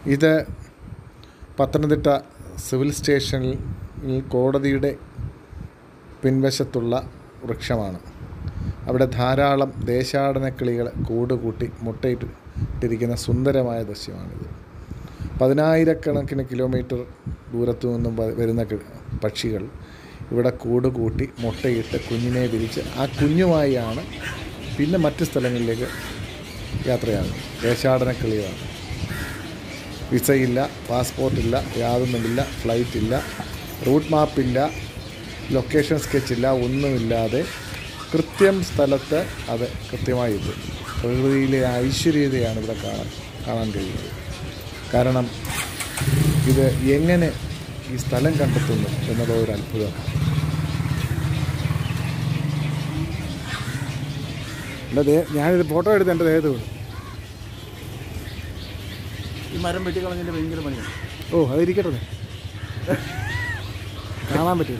ഇത് പത്തനംതിട്ട സിവിൽ സ്റ്റേഷനിൽ കോടതിയുടെ പിൻവശത്തുള്ള വൃക്ഷമാണ് അവിടെ ധാരാളം ദേശാടനക്കിളികൾ കൂട് കൂട്ടി മുട്ടയിട്ടിരിക്കുന്ന സുന്ദരമായ ദൃശ്യമാണിത് പതിനായിരക്കണക്കിന് കിലോമീറ്റർ ദൂരത്തു നിന്നും വ- വരുന്ന കി- പക്ഷികൾ ഇവിടെ കൂട് കൂട്ടി മുട്ടയിട്ട് കുഞ്ഞിനെ വിരിച്ച് ആ കുഞ്ഞുമായാണ് പിന്നെ മറ്റ് സ്ഥലങ്ങളിലേക്ക് യാത്രയാകുന്നത് ദേശാടനക്കിളികളാണ് വിസയില്ല പാസ്പോർട്ടില്ല യാതൊന്നുമില്ല ഫ്ലൈറ്റ് ഇല്ല റൂട്ട് മാപ്പില്ല ലൊക്കേഷൻ സ്കെച്ചില്ല ഒന്നുമില്ലാതെ കൃത്യം സ്ഥലത്ത് അത് കൃത്യമായി എത്തും പ്രകൃതിയിലെ ഐശ്വര്യതയാണ് ഇവിടെ കാണാൻ കാണാൻ കഴിയുന്നത് കാരണം ഇത് എങ്ങനെ ഈ സ്ഥലം കണ്ടെത്തുന്നു എന്നുള്ള ഒരു അത്ഭുതമാണ് എൻ്റെ ദേ ഞാനിത് ഫോട്ടോ എടുത്ത് എൻ്റെ ദേഹത്ത് വീണു ഈ മരം വെട്ടിക്കളഞ്ഞതിൻ്റെ ഭയങ്കര പണിയാണ് ഓ അതിരിക്കട്ടെ കാണാൻ പറ്റില്ല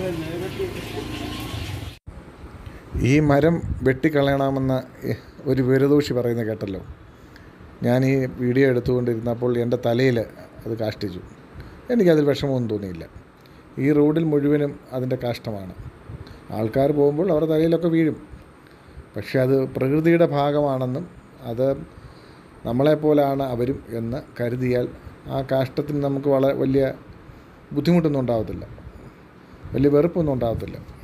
ഈ മരം വെട്ടിക്കളയണമെന്ന് ഒരു വിരദൂഷി പറയുന്നത് കേട്ടല്ലോ ഞാൻ ഈ വീഡിയോ എടുത്തുകൊണ്ടിരുന്നപ്പോൾ എൻ്റെ തലയിൽ അത് കാഷ്ടിച്ചു എനിക്കതിൽ വിഷമമൊന്നും തോന്നിയില്ല ഈ റോഡിൽ മുഴുവനും അതിൻ്റെ കാഷ്ടമാണ് ആൾക്കാർ പോകുമ്പോൾ അവരുടെ തലയിലൊക്കെ വീഴും പക്ഷേ അത് പ്രകൃതിയുടെ ഭാഗമാണെന്നും അത് നമ്മളെപ്പോലാണ് അവരും എന്ന് കരുതിയാൽ ആ കാഷ്ടത്തിന് നമുക്ക് വളരെ വലിയ ബുദ്ധിമുട്ടൊന്നും ഉണ്ടാകത്തില്ല വലിയ വെറുപ്പൊന്നും ഉണ്ടാകത്തില്ല